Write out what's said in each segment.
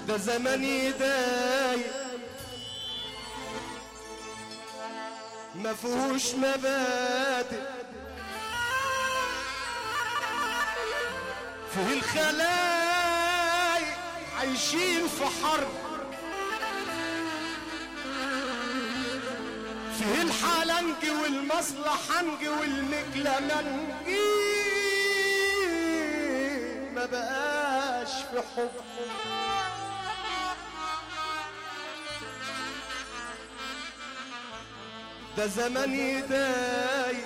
ده زمني دايق ما فيهوش مبادئ فيه الخلايق عايشين في حرب فيه الحلنج والمصلحنج والمكلمنجي ما بقاش في حب ده زمني دايق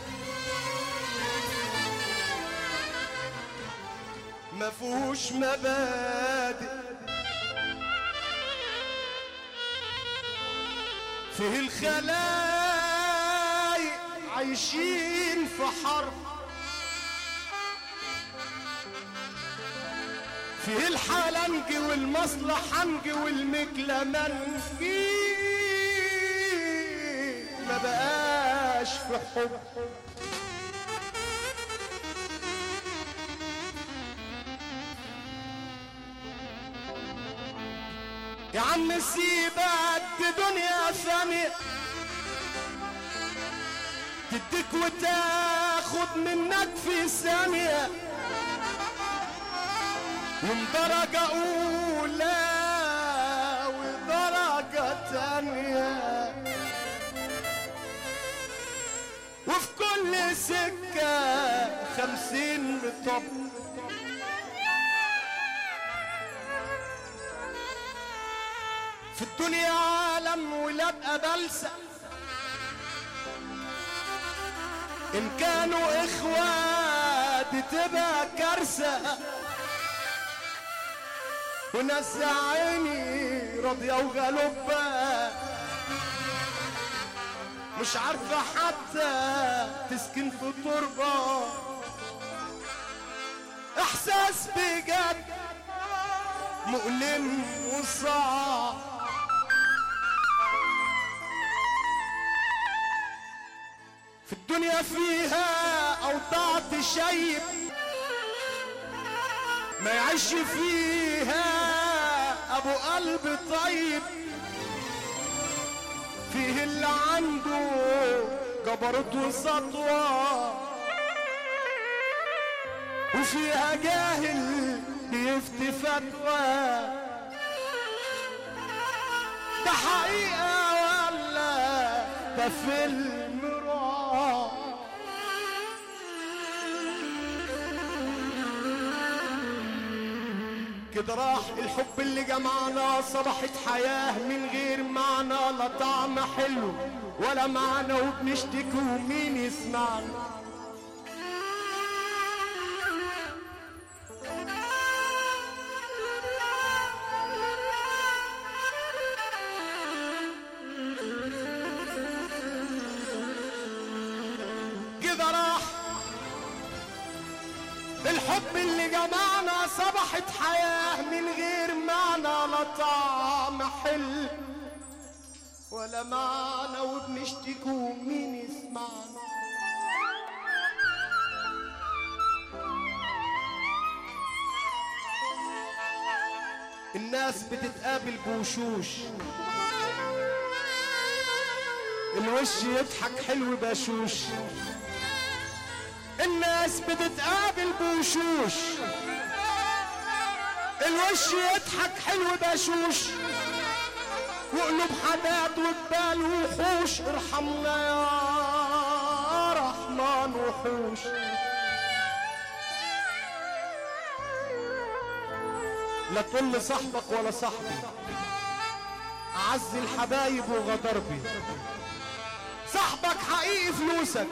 ما فيهوش مبادئ فيه الخلايق عايشين في حرب فيه الحلنج والمصلحنج والمكلمنجي ما بقاش في حب يا عم سيبك دي دنيا ثانية تديك وتاخد منك في ثانية من درجة أولى ودرجة تانية وفي كل سكة خمسين مطب في الدنيا عالم ولا ابقى بلسة ان كانوا اخوات تبقى كارثة وناس يا عيني راضية وغلوبة مش عارفة حتى تسكن في تربة احساس بجد مؤلم وصعب في الدنيا فيها اوضاع تشيب ما يعيش فيها ابو قلب طيب فيه اللي عنده جبروت وسطوة وفيها جاهل بيفتي فتوى ده حقيقة ولا ده فيلم رعب كده راح الحب اللي جمعنا صبحت حياة من غير معنى لا طعم حلو ولا معنى وبنشتكي ومين يسمعنا كده راح الحب اللي جمعنا صبحت حياة من غير معنى لا طعم حلو ولا معنى وبنشتكي ومين يسمعنا الناس بتتقابل بوشوش الوش يضحك حلو بشوش الناس بتتقابل بوشوش الوش يضحك حلو بشوش وقلوب حداد وجبال وحوش ارحمنا يا رحمن وحوش لا تقول لصاحبك ولا صاحبي اعز الحبايب وغدربي صاحبك حقيقي فلوسك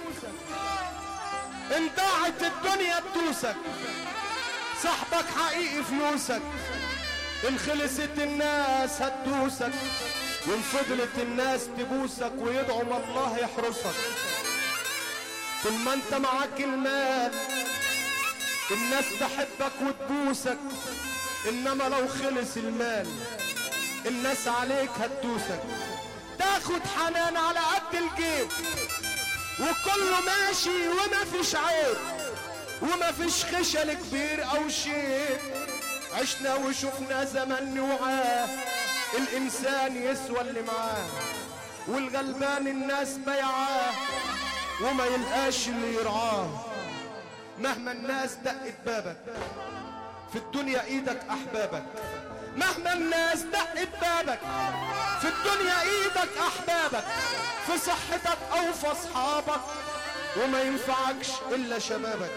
ان ضاعت الدنيا تدوسك صاحبك حقيقي فلوسك ان خلصت الناس هتدوسك وان فضلت الناس تبوسك ويدعو ما الله يحرسك طول ما انت معاك المال الناس تحبك وتبوسك انما لو خلص المال الناس عليك هتدوسك تاخد حنان على قد الجيب وكله ماشي وما فيش عيب وما فيش خشل كبير او شيء عشنا وشفنا زمن وعاه الانسان يسوى اللي معاه والغلبان الناس بيعاه وما يلقاش اللي يرعاه مهما الناس دقت بابك في الدنيا ايدك احبابك مهما الناس دقت بابك في الدنيا ايدك احبابك في صحتك او في اصحابك وما ينفعكش الا شبابك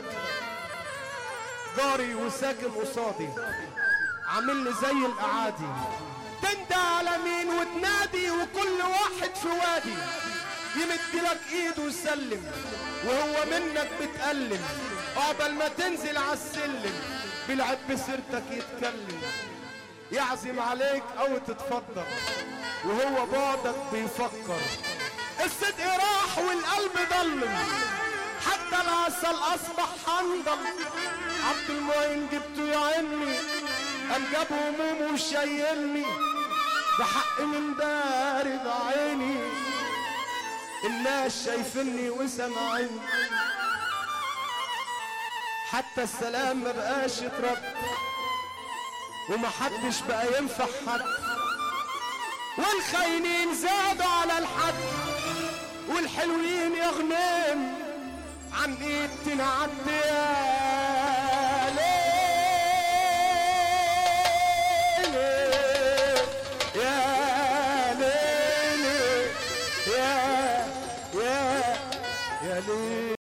جاري وساكن قصادي عامل لي زي الاعادي تندى على مين وتنادي وكل واحد في وادي يمد لك ايده ويسلم وهو منك بتألم عقبال ما تنزل على السلم بيلعب بسيرتك يتكلم يعزم عليك او تتفضل وهو بعدك بيفكر الصدق راح والقلب ضلم حتى العسل اصبح حنظل عبد المعين جبته يا عمي قام جاب همومه وشايلني بحق من داري بعيني الناس شايفني وسامعيني حتى السلام ما بقاش يترد ومحدش بقى ينفع حد والخاينين زادوا على الحد والحلوين يا غنيم عن ايد تنعدي يا ليل يا ليل يا يا يا ليل